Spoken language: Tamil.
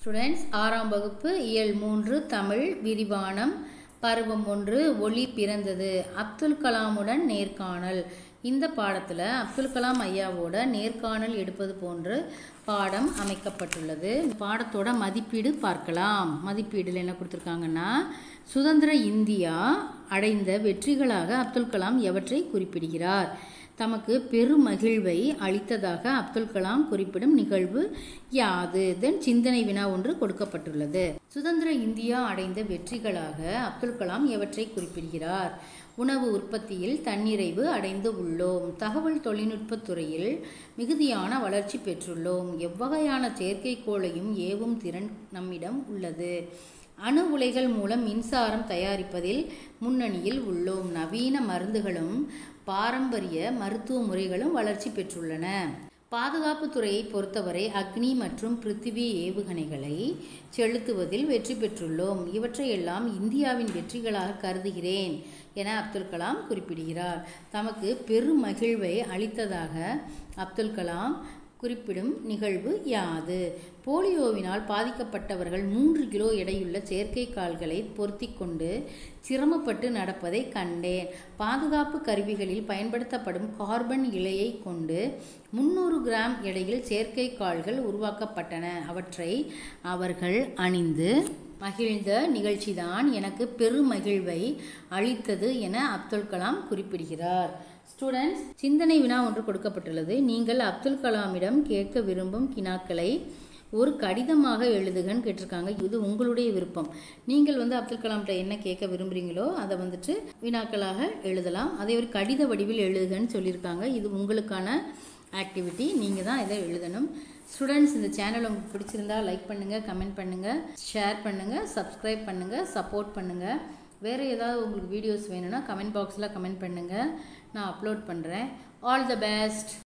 ஸ்டூடெண்ட்ஸ் ஆறாம் வகுப்பு இயல் மூன்று தமிழ் விரிவானம் பருவம் ஒன்று ஒளி பிறந்தது அப்துல் கலாமுடன் நேர்காணல் இந்த பாடத்தில் அப்துல் கலாம் ஐயாவோட நேர்காணல் எடுப்பது போன்று பாடம் அமைக்கப்பட்டுள்ளது பாடத்தோட மதிப்பீடு பார்க்கலாம் மதிப்பீடில் என்ன கொடுத்துருக்காங்கன்னா சுதந்திர இந்தியா அடைந்த வெற்றிகளாக அப்துல் கலாம் எவற்றை குறிப்பிடுகிறார் தமக்கு பெருமகிழ்வை அளித்ததாக அப்துல் கலாம் குறிப்பிடும் நிகழ்வு யாது தென் சிந்தனை வினா ஒன்று கொடுக்கப்பட்டுள்ளது சுதந்திர இந்தியா அடைந்த வெற்றிகளாக அப்துல் கலாம் எவற்றை குறிப்பிடுகிறார் உணவு உற்பத்தியில் தன்னிறைவு அடைந்து உள்ளோம் தகவல் தொழில்நுட்பத் துறையில் மிகுதியான வளர்ச்சி பெற்றுள்ளோம் எவ்வகையான செயற்கைக்கோளையும் ஏவும் திறன் நம்மிடம் உள்ளது அணு உலைகள் மூலம் மின்சாரம் தயாரிப்பதில் முன்னணியில் உள்ளோம் நவீன மருந்துகளும் பாரம்பரிய மருத்துவ முறைகளும் வளர்ச்சி பெற்றுள்ளன பாதுகாப்பு துறையை பொறுத்தவரை அக்னி மற்றும் பிருத்திவி ஏவுகணைகளை செலுத்துவதில் வெற்றி பெற்றுள்ளோம் இவற்றையெல்லாம் இந்தியாவின் வெற்றிகளாக கருதுகிறேன் என அப்துல் கலாம் குறிப்பிடுகிறார் தமக்கு பெருமகிழ்வை அளித்ததாக அப்துல் கலாம் குறிப்பிடும் நிகழ்வு யாது போலியோவினால் பாதிக்கப்பட்டவர்கள் மூன்று கிலோ எடையுள்ள செயற்கை கால்களை பொருத்தி கொண்டு சிரமப்பட்டு நடப்பதை கண்டேன் பாதுகாப்பு கருவிகளில் பயன்படுத்தப்படும் கார்பன் இலையை கொண்டு முன்னூறு கிராம் எடையில் செயற்கை கால்கள் உருவாக்கப்பட்டன அவற்றை அவர்கள் அணிந்து மகிழ்ந்த நிகழ்ச்சிதான் எனக்கு பெருமகிழ்வை அளித்தது என அப்துல் கலாம் குறிப்பிடுகிறார் ஸ்டூடெண்ட்ஸ் சிந்தனை வினா ஒன்று கொடுக்கப்பட்டுள்ளது நீங்கள் அப்துல் கலாமிடம் கேட்க விரும்பும் கினாக்களை ஒரு கடிதமாக எழுதுகன்னு கேட்டிருக்காங்க இது உங்களுடைய விருப்பம் நீங்கள் வந்து அப்துல் கலாம்கிட்ட என்ன கேட்க விரும்புகிறீங்களோ அதை வந்துட்டு வினாக்களாக எழுதலாம் அதை ஒரு கடித வடிவில் எழுதுகன்னு சொல்லியிருக்காங்க இது உங்களுக்கான ஆக்டிவிட்டி நீங்கள் தான் இதை எழுதணும் ஸ்டூடெண்ட்ஸ் இந்த சேனல் உங்களுக்கு பிடிச்சிருந்தா லைக் பண்ணுங்கள் கமெண்ட் பண்ணுங்கள் ஷேர் பண்ணுங்கள் சப்ஸ்கிரைப் பண்ணுங்கள் சப்போர்ட் பண்ணுங்கள் வேறு ஏதாவது உங்களுக்கு வீடியோஸ் வேணும்னா கமெண்ட் பாக்ஸில் கமெண்ட் பண்ணுங்கள் நான் அப்லோட் பண்ணுறேன் ஆல் த பெஸ்ட்